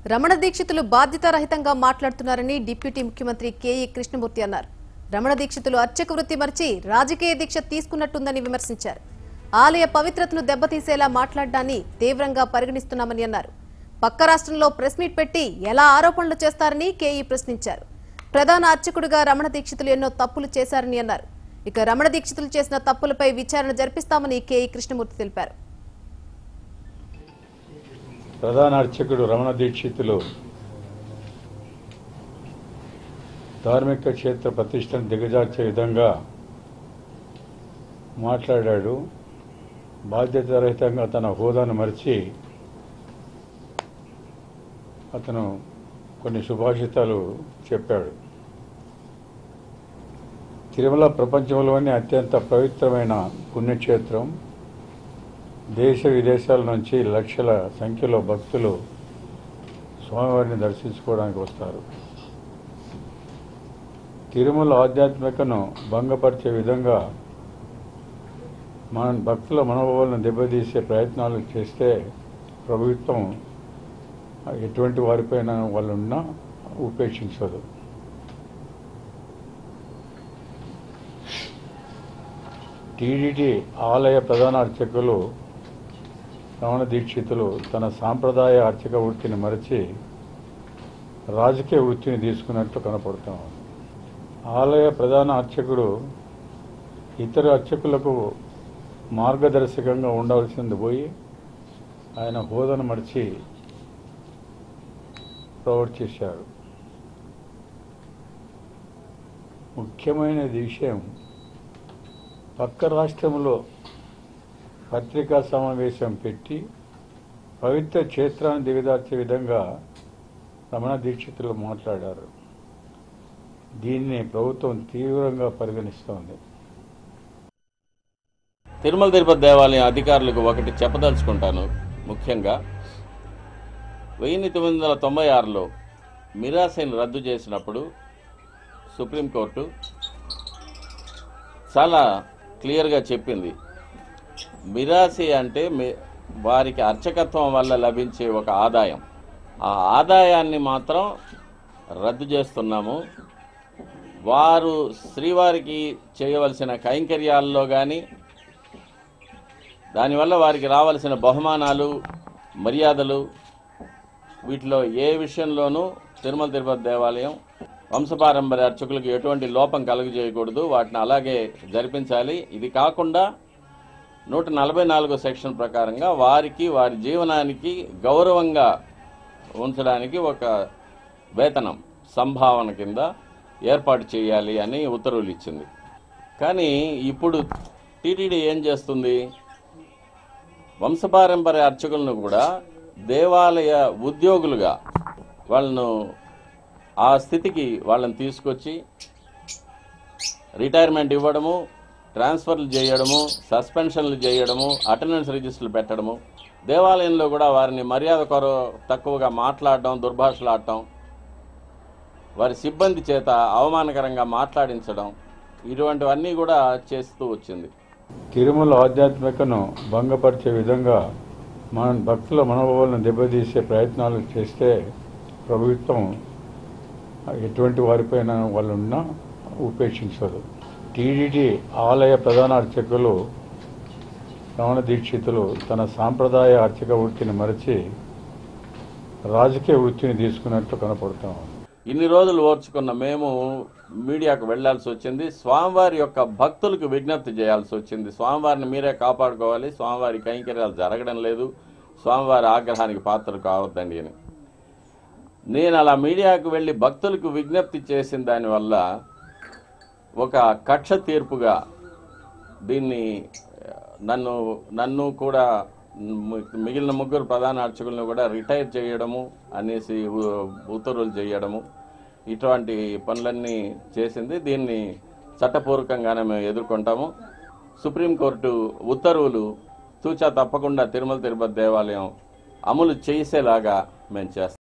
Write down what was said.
రమణ దీక్షితులు బాధ్యతారహితంగా మాట్లాడుతున్నారని డిప్యూటీ ముఖ్యమంత్రి కేఈ కృష్ణమూర్తి అన్నారు రమణ దీక్షితులు అర్చక వృత్తి మరిచి రాజకీయ దీక్ష తీసుకున్నట్టుందని విమర్శించారు ఆలయ పవిత్రతను దెబ్బతీసేలా మాట్లాడడాన్ని తీవ్రంగా పరిగణిస్తున్నామని అన్నారు పక్క రాష్ట్రంలో ప్రెస్ మీట్ పెట్టి ఎలా ఆరోపణలు చేస్తారని కేఈ ప్రశ్నించారు ప్రధాన అర్చకుడిగా రమణ దీక్షితులు ఎన్నో తప్పులు చేశారని అన్నారు ఇక రమణ దీక్షితులు చేసిన తప్పులపై విచారణ జరిపిస్తామని కేఈ కృష్ణమూర్తి తెలిపారు ప్రధాన అర్చకుడు రమణ దీక్షితులు ధార్మిక క్షేత్ర ప్రతిష్టను దిగజార్చే విధంగా మాట్లాడాడు బాధ్యతారహితంగా తన హోదాను మరిచి అతను కొన్ని సుభాషితాలు చెప్పాడు తిరుమల ప్రపంచంలోని అత్యంత పవిత్రమైన పుణ్యక్షేత్రం దేశ విదేశాల నుంచి లక్షల సంఖ్యలో భక్తులు స్వామివారిని దర్శించుకోవడానికి వస్తారు తిరుమల ఆధ్యాత్మికను భంగపరిచే విధంగా మన భక్తుల మనోభావాలను దెబ్బతీసే ప్రయత్నాలు చేస్తే ప్రభుత్వం ఎటువంటి వారిపైన వాళ్ళు ఉన్నా ఉపేక్షించదు టీడీటీ ఆలయ ప్రధాన అర్చకులు రమణ దీక్షితులు తన సాంప్రదాయ అర్చక వృత్తిని మరచి రాజకీయ వృత్తిని తీసుకున్నట్లు కనపడుతున్నాం ఆలయ ప్రధాన అర్చకుడు ఇతర అర్చకులకు మార్గదర్శకంగా ఉండవలసింది పోయి ఆయన హోదాను మడిచి ప్రవర్తించారు ముఖ్యమైన విషయం పక్క రాష్ట్రంలో పత్రికా సమావేశం పెట్టి పవిత్ర క్షేత్రాన్ని దిగదార్చే విధంగా రమణ దీక్షితులు మాట్లాడారు దీన్ని ప్రభుత్వం తీవ్రంగా పరిగణిస్తోంది తిరుమల తిరుపతి దేవాలయం అధికారులకు ఒకటి చెప్పదలుచుకుంటాను ముఖ్యంగా వెయ్యి తొమ్మిది వందల తొంభై ఆరులో మిరాసైన్ రద్దు చేసినప్పుడు సుప్రీంకోర్టు చాలా క్లియర్గా చెప్పింది మిరాసి అంటే మీ- వారికి అర్చకత్వం వల్ల లభించే ఒక ఆదాయం ఆ ఆదాయాన్ని మాత్రం రద్దు చేస్తున్నాము వారు శ్రీవారికి చేయవలసిన కైంకర్యాల్లో కానీ దానివల్ల వారికి రావాల్సిన బహుమానాలు మర్యాదలు వీటిలో ఏ విషయంలోనూ తిరుమల తిరుపతి దేవాలయం వంశపారంపర్య అర్చకులకు ఎటువంటి లోపం కలుగజేయకూడదు వాటిని అలాగే జరిపించాలి ఇది కాకుండా నూట నలభై నాలుగో సెక్షన్ ప్రకారంగా వారికి వారి జీవనానికి గౌరవంగా ఉంచడానికి ఒక వేతనం సంభావన కింద ఏర్పాటు చేయాలి అని ఉత్తర్వులు ఇచ్చింది కానీ ఇప్పుడు టీటీడీ ఏం చేస్తుంది వంశపారంపర్య అర్చకులను కూడా దేవాలయ ఉద్యోగులుగా వాళ్ళను ఆ స్థితికి వాళ్ళని తీసుకొచ్చి రిటైర్మెంట్ ఇవ్వడము ట్రాన్స్ఫర్లు చేయడము సస్పెన్షన్లు చేయడము అటెండెన్స్ రిజిస్టర్లు పెట్టడము దేవాలయంలో కూడా వారిని మర్యాద కొర తక్కువగా మాట్లాడడం దుర్భాషలాడటం వారి సిబ్బంది చేత అవమానకరంగా మాట్లాడించడం ఇటువంటివన్నీ కూడా చేస్తూ వచ్చింది తిరుమల ఆధ్యాత్మికను భంగపరిచే విధంగా మన భక్తుల మనోభావాలను దెబ్బతీసే ప్రయత్నాలు చేస్తే ప్రభుత్వం ఎటువంటి వారిపైన వాళ్ళు ఉన్నా ఉపేక్షించదు టీడీటీ ఆలయ ప్రధాన అర్చకులు రమణ దీక్షితులు తన సాంప్రదాయ అర్చక వృత్తిని మరచి రాజకీయ వృత్తిని తీసుకున్నట్లు కనపడుతున్నాం ఇన్ని రోజులు ఓర్చుకున్న మేము మీడియాకు వెళ్లాల్సి వచ్చింది స్వామివారి యొక్క భక్తులకు విజ్ఞప్తి చేయాల్సి వచ్చింది స్వామివారిని మీరే కాపాడుకోవాలి స్వామివారి కైంకర్యాలు జరగడం లేదు స్వామివారి ఆగ్రహానికి పాత్ర కావద్దండి అని నేను అలా మీడియాకు వెళ్ళి భక్తులకు విజ్ఞప్తి చేసిన దానివల్ల ఒక కక్ష తీర్పుగా దీన్ని ఆ, నన్ను నన్ను కూడా మి- మిగిలిన ముగ్గురు ప్రధాన అర్చకులను కూడా రిటైర్ చేయడము అనేసి ఉ- ఉత్తర్వులు చేయడము ఇటువంటి పనులన్నీ చేసింది దీన్ని చట్టపూర్వకంగానే మేము ఎదుర్కొంటాము సుప్రీంకోర్టు ఉత్తర్వులు తూచా తప్పకుండా తిరుమల తిరుపతి దేవాలయం అమలు చేసేలాగా మేము చేస్తాం